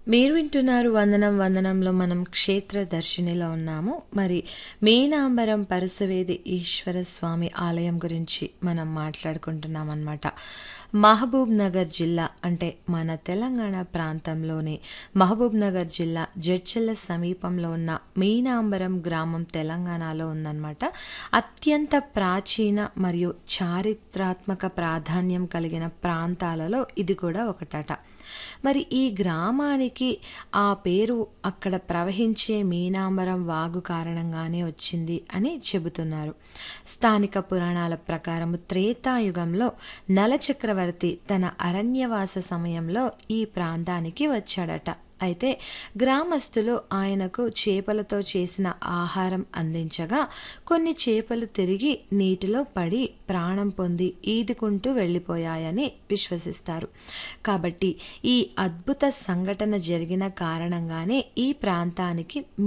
మీరు వింటున్నారు వందనం వందనంలో మనం క్షేత్ర దర్శినిలో ఉన్నాము మరి మీనాంబరం పరశువేది ఈశ్వర స్వామి ఆలయం గురించి మనం మాట్లాడుకుంటున్నాం అనమాట మహబూబ్ నగర్ జిల్లా అంటే మన తెలంగాణ ప్రాంతంలోని మహబూబ్ నగర్ జిల్లా జడ్చెల్ల సమీపంలో ఉన్న మీనాంబరం గ్రామం తెలంగాణలో ఉందన్నమాట అత్యంత ప్రాచీన మరియు చారిత్రాత్మక ప్రాధాన్యం కలిగిన ప్రాంతాలలో ఇది కూడా ఒకటట మరి ఈ గ్రామానికి ఆ పేరు అక్కడ ప్రవహించే మీనాంబరం వాగు కారణంగానే వచ్చింది అని చెబుతున్నారు స్థానిక పురాణాల ప్రకారం త్రేతాయుగంలో నలచక్రవర్తి తన అరణ్యవాస సమయంలో ఈ ప్రాంతానికి వచ్చాడట అయితే గ్రామస్తులు ఆయనకు చేపలతో చేసిన ఆహారం అందించగా కొన్ని చేపలు తిరిగి నీటిలో పడి ప్రాణం పొంది ఈదుకుంటూ వెళ్ళిపోయాయని విశ్వసిస్తారు కాబట్టి ఈ అద్భుత సంఘటన జరిగిన కారణంగానే ఈ ప్రాంతానికి